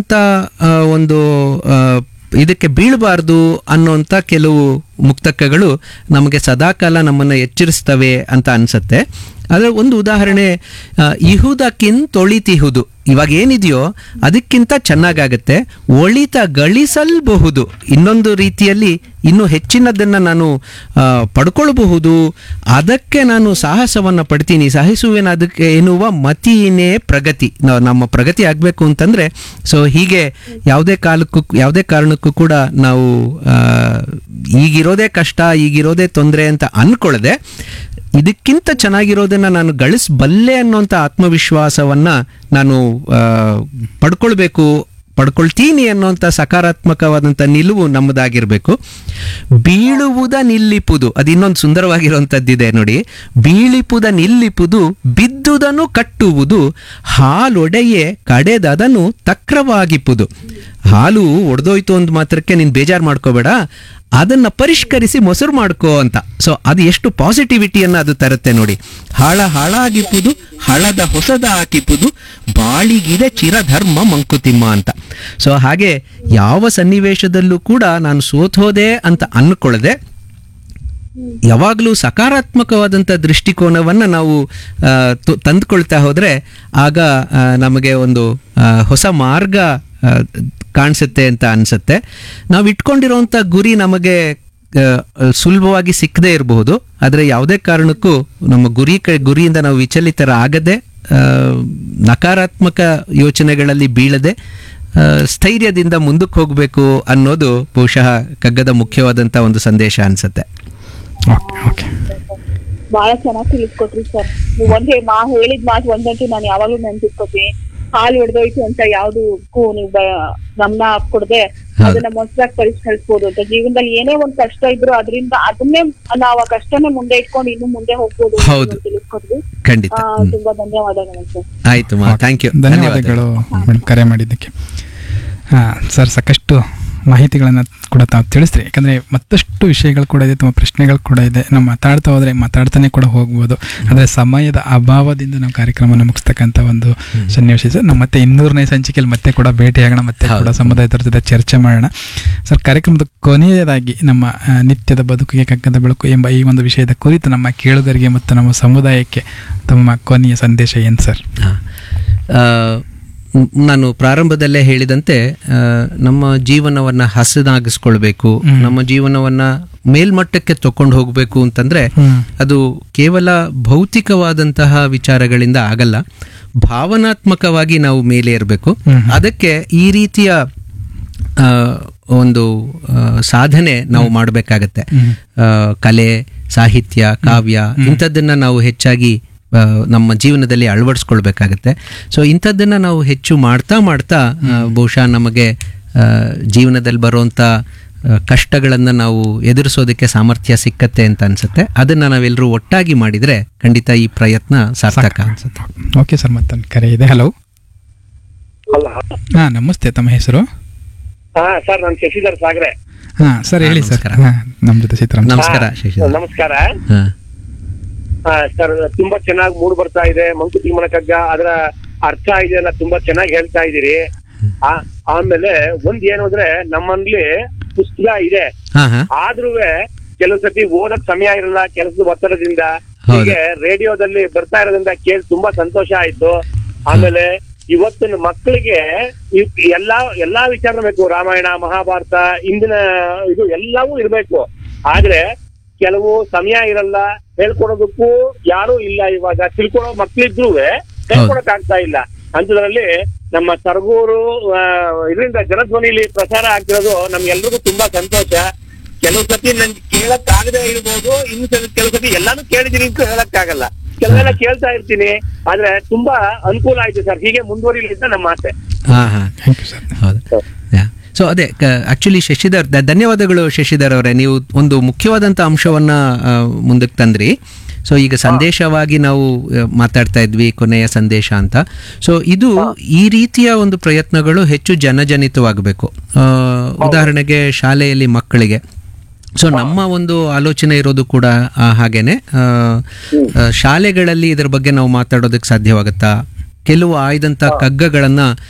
ಅಂತ ಆ, ಒಂದು ಆ, ಇದಕ್ಕೆ ಬೀಳಬಾರ್ದು ಅನ್ನೋಂಥ ಕೆಲವು ಮುಕ್ತಕಗಳು ನಮಗೆ ಸದಾಕಾಲ ನಮ್ಮನ್ನು ಎಚ್ಚರಿಸ್ತವೆ ಅಂತ ಅನ್ಸುತ್ತೆ ಅದರ ಒಂದು ಉದಾಹರಣೆ ಆ, ಇಹುದಕ್ಕಿನ್ ತೊಳಿತಿಹುದು ಇವಾಗ ಏನಿದೆಯೋ ಅದಕ್ಕಿಂತ ಚೆನ್ನಾಗಾಗತ್ತೆ ಒಳಿತ ಗಳಿಸಲ್ಬಹುದು ಇನ್ನೊಂದು ರೀತಿಯಲ್ಲಿ ಇನ್ನೂ ಹೆಚ್ಚಿನದನ್ನು ನಾನು ಆ, ಪಡ್ಕೊಳ್ಬಹುದು ಅದಕ್ಕೆ ನಾನು ಸಾಹಸವನ್ನು ಪಡ್ತೀನಿ ಸಹಿಸುವೇನ ಅದಕ್ಕೆ ಎನ್ನುವ ಮತಿನೇ ಪ್ರಗತಿ ನಾವು ನಮ್ಮ ಪ್ರಗತಿ ಆಗಬೇಕು ಅಂತಂದ್ರೆ ಸೊ ಹೀಗೆ ಯಾವುದೇ ಕಾಲಕ್ಕೂ ಯಾವುದೇ ಕಾರಣಕ್ಕೂ ಕೂಡ ನಾವು ಆ, ಈಗಿರೋದೇ ಕಷ್ಟ ಈಗಿರೋದೇ ತೊಂದರೆ ಅಂತ ಅನ್ಕೊಳ್ಳದೆ ಇದಕ್ಕಿಂತ ಚೆನ್ನಾಗಿರೋದನ್ನ ನಾನು ಗಳಿಸಬಲ್ಲೆ ಅನ್ನೋಂಥ ಆತ್ಮವಿಶ್ವಾಸವನ್ನ ನಾನು ಆ, ಪಡ್ಕೊಳ್ಬೇಕು ಪಡ್ಕೊಳ್ತೀನಿ ಅನ್ನೋಂಥ ಸಕಾರಾತ್ಮಕವಾದಂಥ ನಿಲುವು ನಮ್ಮದಾಗಿರ್ಬೇಕು ಬೀಳುವುದ ನಿಲ್ಲಿಪುದು ಅದು ಇನ್ನೊಂದು ಸುಂದರವಾಗಿರುವಂಥದ್ದಿದೆ ನೋಡಿ ಬೀಳಿಪುದ ನಿಲ್ಲಿಪುದು ಬಿದ್ದುದನ್ನು ಕಟ್ಟುವುದು ಹಾಲೊಡೆಯೆ ಕಡೆದದನು ತಕ್ರವಾಗಿಪುದು ಹಾಲು ಒಡೆದೋಯ್ತು ಅಂದ ಮಾತ್ರಕ್ಕೆ ನೀನು ಬೇಜಾರು ಮಾಡ್ಕೋಬೇಡ ಅದನ್ನ ಪರಿಷ್ಕರಿಸಿ ಮೊಸರು ಮಾಡ್ಕೋ ಅಂತ ಸೊ ಅದು ಎಷ್ಟು ಪಾಸಿಟಿವಿಟಿಯನ್ನ ಅದು ತರುತ್ತೆ ನೋಡಿ ಹಾಳ ಹಾಳಾಗಿಪ್ಪುದು ಹಳದ ಹೊಸದ ಹಾಕಿಪ್ಪುದು ಬಾಳಿಗಿದೆ ಚಿರಧರ್ಮ ಮಂಕುತಿಮ್ಮ ಅಂತ ಸೊ ಹಾಗೆ ಯಾವ ಸನ್ನಿವೇಶದಲ್ಲೂ ಕೂಡ ನಾನು ಸೋತೋದೆ ಅಂತ ಅನ್ಕೊಳ್ಳದೆ ಯಾವಾಗಲೂ ಸಕಾರಾತ್ಮಕವಾದಂಥ ದೃಷ್ಟಿಕೋನವನ್ನು ನಾವು ಆ, ತು- ತಂದುಕೊಳ್ತಾ ಹೋದರೆ ಆಗ ಆ, ನಮಗೆ ಒಂದು ಆ, ಹೊಸ ಮಾರ್ಗ ಆ, ಕಾಣಿಸುತ್ತೆ ಅಂತ ಅನಿಸುತ್ತೆ ನಾವು ಇಟ್ಕೊಂಡಿರೋಂಥ ಗುರಿ ನಮಗೆ ಆ, ಸುಲಭವಾಗಿ ಸಿಕ್ಕದೇ ಇರಬಹುದು ಆದರೆ ಯಾವುದೇ ಕಾರಣಕ್ಕೂ ನಮ್ಮ ಗುರಿ ಕ ಗುರಿಯಿಂದ ನಾವು ವಿಚಲಿತರಾಗದೆ ಆ, ನಕಾರಾತ್ಮಕ ಯೋಚನೆಗಳಲ್ಲಿ ಬೀಳದೆ ಆ, ಸ್ಥೈರ್ಯದಿಂದ ಮುಂದಕ್ಕೆ ಹೋಗಬೇಕು ಅನ್ನೋದು ಬಹುಶಃ ಕಗ್ಗದ ಮುಖ್ಯವಾದಂಥ ಒಂದು ಸಂದೇಶ ಅನಿಸುತ್ತೆ ಓಕೆ ಓಕೆ ಬಹಳ ಚೆನ್ನಾಗಿ ತಿಳಿಸ್ಕೊಟ್ರಿ ಸರ್ ನೀವು ಒಂದೇ ಮಾ ಹೇಳಿದ ಮಾತು ಒಂದಂತೂ ನಾನು ಯಾವಾಗ್ಲೂ ನೆನ್ಪಿಟ್ಕೋತೀನಿ ಹಾಲು ಹಿಡ್ದೋಯ್ತು ಅಂತ ಯಾವ್ದಕ್ಕೂ ನೀವು ಬ- ಗಮನ ಕೊಡದೆ ಅದನ್ನ ಮೊಸರಾಗಿ ಪರಿಷ್ಕರಿಸ್ಬೋದು ಅಂತ ಜೀವನದಲ್ಲಿ ಏನೇ ಒಂದ್ ಕಷ್ಟ ಇದ್ರು ಅದರಿಂದ ಅದನ್ನೇ ನಾವು ಆ ಕಷ್ಟನೇ ಮುಂದೆ ಇಟ್ಕೊಂಡು ಇನ್ನು ಮುಂದೆ ಹೋಗ್ಬೋದು ಅಂತ ಹೌದು. ತಿಳಿಸ್ಕೊಟ್ರಿ ಖಂಡಿತ ಆ, ಹ್ಮ್. ತುಂಬಾ ಧನ್ಯವಾದಗಳು ಸರ್ ಆಯ್ತು ಮಾ ಥ್ಯಾಂಕ್ ಯು ಧನ್ಯವಾದಗಳು ಮೇಡಮ್ ಕರೆ ಮಾಡಿದ್ದಕ್ಕೆ ಹಾಂ ಸರ್ ಸಾಕಷ್ಟು ಮಾಹಿತಿಗಳನ್ನು ಕೂಡ ತಾವು ತಿಳಿಸ್ರಿ ಯಾಕಂದರೆ ಮತ್ತಷ್ಟು ವಿಷಯಗಳು ಕೂಡ ಇದೆ ತುಂಬ ಪ್ರಶ್ನೆಗಳು ಕೂಡ ಇದೆ ನಾವು ಮಾತಾಡ್ತಾ ಹೋದರೆ ಮಾತಾಡ್ತಾನೆ ಕೂಡ ಹೋಗ್ಬೋದು ಆದರೆ ಸಮಯದ ಅಭಾವದಿಂದ ನಾವು ಕಾರ್ಯಕ್ರಮವನ್ನು ಮುಗಿಸ್ತಕ್ಕಂಥ ಒಂದು ಸನ್ನಿವೇಶ ಇದೆ. ನಾವು ಮತ್ತೆ ಇನ್ನೂರನೇ ಸಂಚಿಕೆಯಲ್ಲಿ ಮತ್ತೆ ಕೂಡ ಭೇಟಿಯಾಗೋಣ ಮತ್ತೆ ಕೂಡ ಹೌದು. ಸಮುದಾಯದವ್ರ ಜೊತೆ ಚರ್ಚೆ ಮಾಡೋಣ ಸರ್ ಕಾರ್ಯಕ್ರಮದ ಕೊನೆಯದಾಗಿ ನಮ್ಮ ಆ, ನಿತ್ಯದ ಬದುಕಿಗೆ ಕಗ್ಗದ ಬೆಳಕು ಎಂಬ ಈ ಒಂದು ವಿಷಯದ ಕುರಿತು ನಮ್ಮ ಕೇಳುಗರಿಗೆ ಮತ್ತು ನಮ್ಮ ಸಮುದಾಯಕ್ಕೆ ತಮ್ಮ ಕೊನೆಯ ಸಂದೇಶ ಏನು ಸರ್ ಹಾ. ಆ, ಮ್- ನಾನು ಪ್ರಾರಂಭದಲ್ಲೇ ಹೇಳಿದಂತೆ ಆ, ನಮ್ಮ ಜೀವನವನ್ನ ಹಸನಾಗಿಸ್ಕೊಳ್ಬೇಕು ಹ್ಮ್. ನಮ್ಮ ಜೀವನವನ್ನ ಮೇಲ್ಮಟ್ಟಕ್ಕೆ ತಕೊಂಡು ಹೋಗಬೇಕು ಅಂತಂದ್ರೆ ಹ್ಮ್. ಅದು ಕೇವಲ ಭೌತಿಕವಾದಂತಹ ವಿಚಾರಗಳಿಂದ ಆಗಲ್ಲ ಭಾವನಾತ್ಮಕವಾಗಿ ನಾವು ಮೇಲೆ ಇರಬೇಕು ಹ್ಮ್. ಅದಕ್ಕೆ ಈ ರೀತಿಯ ಆ, ಒಂದು ಆ, ಸಾಧನೆ ನಾವು ಮಾಡಬೇಕಾಗತ್ತೆ ಹ್ಮ್. ಆ, ಕಲೆ ಸಾಹಿತ್ಯ ಕಾವ್ಯ ಇಂಥದ್ದನ್ನ ನಾವು ಹೆಚ್ಚಾಗಿ ಆ, ನಮ್ಮ ಜೀವನದಲ್ಲಿ ಅಳವಡಿಸ್ಕೊಳ್ಬೇಕಾಗತ್ತೆ ಸೊ ಇಂಥದ್ದನ್ನ ನಾವು ಹೆಚ್ಚು ಮಾಡ್ತಾ ಮಾಡ್ತಾ ಆ, ಬಹುಶಃ ನಮಗೆ ಆ, ಜೀವನದಲ್ಲಿ ಬರುವಂಥ ಆ, ಕಷ್ಟಗಳನ್ನ ನಾವು ಎದುರಿಸೋದಕ್ಕೆ ಸಾಮರ್ಥ್ಯ ಸಿಕ್ಕತ್ತೆ ಅಂತ ಅನ್ಸುತ್ತೆ ಅದನ್ನ ನಾವೆಲ್ಲರೂ ಒಟ್ಟಾಗಿ ಮಾಡಿದ್ರೆ ಖಂಡಿತ ಈ ಪ್ರಯತ್ನ ಸಾರ್ಥಕ ಅನ್ಸುತ್ತೆ ಓಕೆ ಸರ್ ಮತ್ತೊಂದು ಕರೆ ಇದೆ ಹಲೋ ಅಲ್ಲ ಹಾ ನಮಸ್ತೆ ತಮ್ಮ ಹೆಸರು ಹಾ ಸರ್ ನಾನು ಶಶಿಧರ್ ಸಾಗರೆ ಹಾ ಸರ್ ಹೇಳಿ ಸರ್ ನಮಸ್ಕಾರ. ಹಾ, ನಮ್ಮ ಜೊತೆ ಚಿತ್ರ ನಮಸ್ಕಾರ ಹಾ, ಶಶಿಧರ್. ನಮಸ್ಕಾರ ಹಾ ಹಾ ಸರ್ ತುಂಬಾ ಚೆನ್ನಾಗಿ ಮೂಡ್ ಬರ್ತಾ ಇದೆ ಮಂಕುತಿಮ್ಮನ ಕಗ್ಗ ಅದರ ಅರ್ಥ ಇದೆಯಲ್ಲ ತುಂಬಾ ಚೆನ್ನಾಗಿ ಹೇಳ್ತಾ ಇದೀರಿ ಆ, ಆಮೇಲೆ ಒಂದ್ ಏನು ಅಂದ್ರೆ ನಮ್ಮಲ್ಲಿ ಪುಸ್ತಕ ಇದೆ ಹಾ ಹಾ ಆದ್ರೂ ಕೆಲವು ಸತಿ ಓದಕ್ ಸಮಯ ಇರಲ್ಲ ಕೆಲಸದ ಒತ್ತಡದಿಂದ ಹೌದು. ಹೀಗೆ ರೇಡಿಯೋದಲ್ಲಿ ಬರ್ತಾ ಇರೋದ್ರಿಂದ ಕೇಳಿ ತುಂಬಾ ಸಂತೋಷ ಆಯ್ತು ಆಮೇಲೆ ಇವತ್ತಿನ ಮಕ್ಕಳಿಗೆ ಇವ್- ಎಲ್ಲಾ ಎಲ್ಲಾ ವಿಚಾರ ಬೇಕು ರಾಮಾಯಣ ಮಹಾಭಾರತ ಇಂದಿನ ಇದು ಎಲ್ಲವೂ ಇರ್ಬೇಕು ಆದ್ರೆ ಕೆಲವು ಸಮಯ ಇರಲ್ಲ ಹೇಳ್ಕೊಡೋದಕ್ಕೂ ಯಾರು ಇಲ್ಲ ಇವಾಗ ತಿಳ್ಕೊಳೋ ಮಕ್ಳಿದ್ರು ಹೇಳ್ಕೊಡಕ್ ಆಗ್ತಾ ಇಲ್ಲ ಅಂತದ್ರಲ್ಲಿ ನಮ್ಮ ಸರಗೂರು ಆ, ಇದರಿಂದ ಜನಧ್ವನಿಲಿ ಪ್ರಸಾರ ಆಗ್ತಿರೋದು ನಮ್ಗೆಲ್ರಿಗೂ ತುಂಬಾ ಸಂತೋಷ ಕೆಲವು ಸತಿ ನನ್ಗೆ ಕೇಳಕ್ ಆಗದೆ ಇರ್ಬೋದು ಇನ್ನು ಕೆಲ- ಕೆಲವು ಸತಿ ಎಲ್ಲಾನು ಕೇಳಿದೀನಿ ಅಂತ ಹೇಳಕ್ ಆಗಲ್ಲ ಕೆಲವೆಲ್ಲ ಕೇಳ್ತಾ ಇರ್ತೀನಿ ಆದ್ರೆ ತುಂಬಾ ಅನುಕೂಲ ಆಯ್ತು ಸರ್ ಹೀಗೆ ಮುಂದುವರಿಲಿ ಅಂತ ನಮ್ಮ ಆಸೆ ಹಾ ಹಾ ಥ್ಯಾಂಕ್ ಯು ಸರ್ ಹೌದು ಸೊ ಅದೇ ಆಕ್ಚುಲಿ ಶಶಿಧರ್ ದ- ಧನ್ಯವಾದಗಳು ಶಶಿಧರ್ ಅವರೇ ನೀವು ಒಂದು ಮುಖ್ಯವಾದಂಥ ಅಂಶವನ್ನ ಆ, ಮುಂದಕ್ಕೆ ತಂದ್ರಿ ಸೊ ಈಗ ಸಂದೇಶವಾಗಿ ನಾವು ಆ, ಮಾತಾಡ್ತಾ ಇದ್ವಿ ಕೊನೆಯ ಸಂದೇಶ ಅಂತ ಸೊ ಇದು ಈ ರೀತಿಯ ಒಂದು ಪ್ರಯತ್ನಗಳು ಹೆಚ್ಚು ಜನಜನಿತವಾಗಬೇಕು ಆ, ಉದಾಹರಣೆಗೆ ಶಾಲೆಯಲ್ಲಿ ಮಕ್ಕಳಿಗೆ ಸೊ ನಮ್ಮ ಒಂದು ಆಲೋಚನೆ ಇರೋದು ಕೂಡ ಆ, ಹಾಗೇನೆ ಆ, ಆ, ಶಾಲೆಗಳಲ್ಲಿ ಇದರ ಬಗ್ಗೆ ನಾವು ಮಾತಾಡೋದಕ್ಕೆ ಸಾಧ್ಯವಾಗುತ್ತಾ ಕೆಲವು ಆಯ್ದಂಥ ಕಗ್ಗಗಳನ್ನ